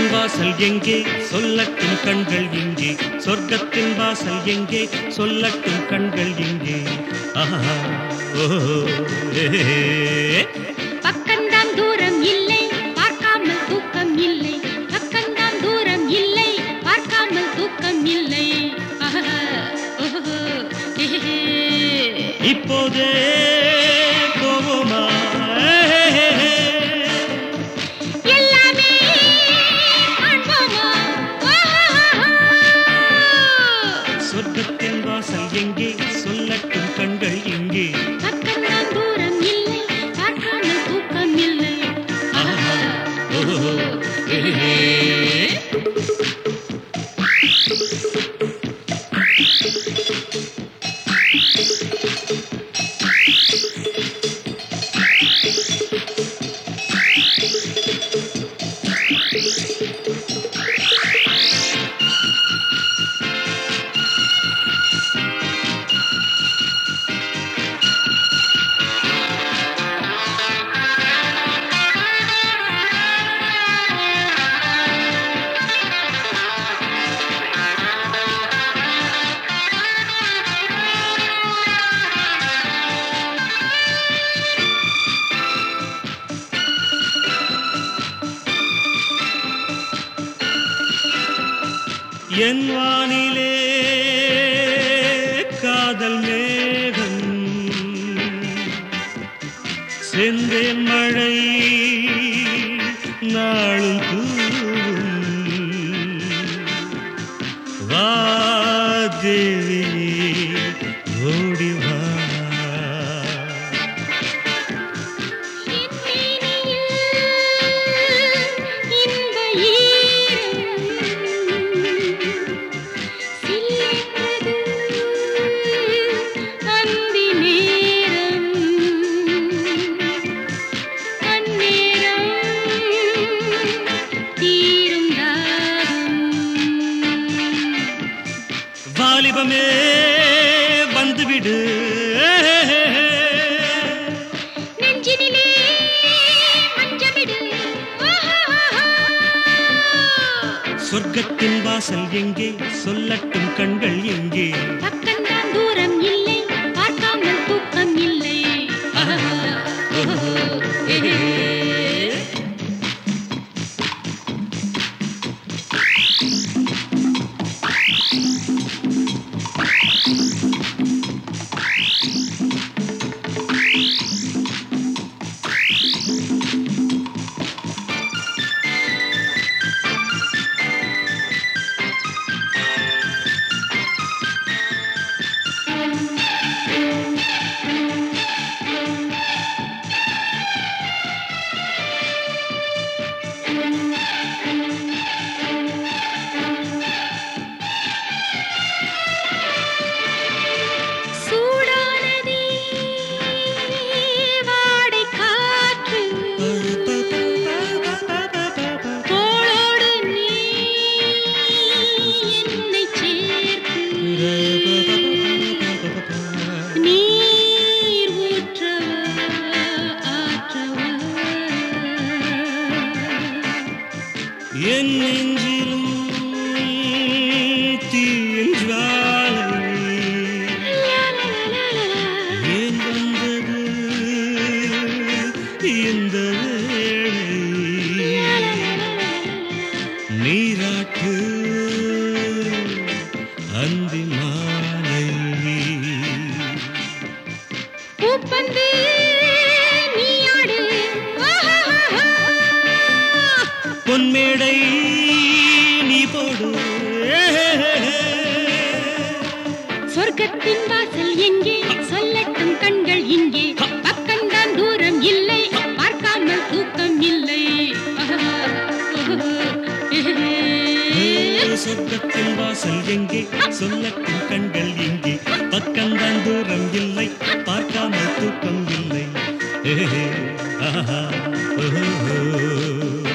சொர்க்கத்தின் வாசல் எங்கே சொல்லட்டும் கண்கள் இங்கே சொர்க்கத்தின் வாசல் எங்கே சொல்லட்டும் கண்கள் இங்கே ஆஹா ஓஹோ ஏ பக்கம்தான் தூரம் இல்லை பார்க்காமல் தூக்கம் இல்லை பக்கம்தான் தூரம் இல்லை பார்க்காமல் தூக்கம் இல்லை ஆஹா, ஓஹோ, ஏஹே. இப்போதே போவோமா எல்லாமே காண்போமா ஆஹா. சொர்க்கத்தின் வாசல் எங்கே சொல்லட்டும் கண்கள் எங்கே பக்கம்தான் தூரம் இல்லை பார்க்காமல் தூக்கம் இல்லை ஆஹா, ஓஹோ ஏ என் வானிலே காதல் மேகம் செந்தேன் மழை நாளும் தூவும் வா தேவியே ஓடி வா இன்ப ஈரம் சில்லென்றது அந்தி நேரம் அந்நேரம் தீரும் தாகம் வாலிபமே வந்துவிடு நெஞ்சினிலே மஞ்சமிடு சொர்க்கத்தின் வாசல் எங்கே சொல்லட்டும் கண்கள் எங்கே பக்கம்தான் தூரம் இல்லை பார்க்காமல் தூக்கம் இல்லை சூடானதே வாடை காற்று தோளோடு நீ என்னை சேர்த்து நீர் ஊற்றவா ஆற்றவா என் நெஞ்சிலும் தீயின் ஜுவாலை ஏன் வந்தது இந்த வேளை நீராட்டு அந்தி மாலை பூப்பந்து நீயாடு பொன்மேடை நீ போடு சொர்க்கத்தின் வாசல் எங்கே சொல்லட்டும் கண்கள் இங்கே பக்கம்தான் தூரம் இல்லை பார்க்காமல் தூக்கம் இல்லை சொர்க்கத்தின் வாசல் எங்கே சொல்லட்டும் கண்கள் எங்கே பக்கம்தான் தூரம் இல்லை பார்க்காமல் தூக்கம் இல்லை ஏஹே, ஆஹா, ஓஹோ.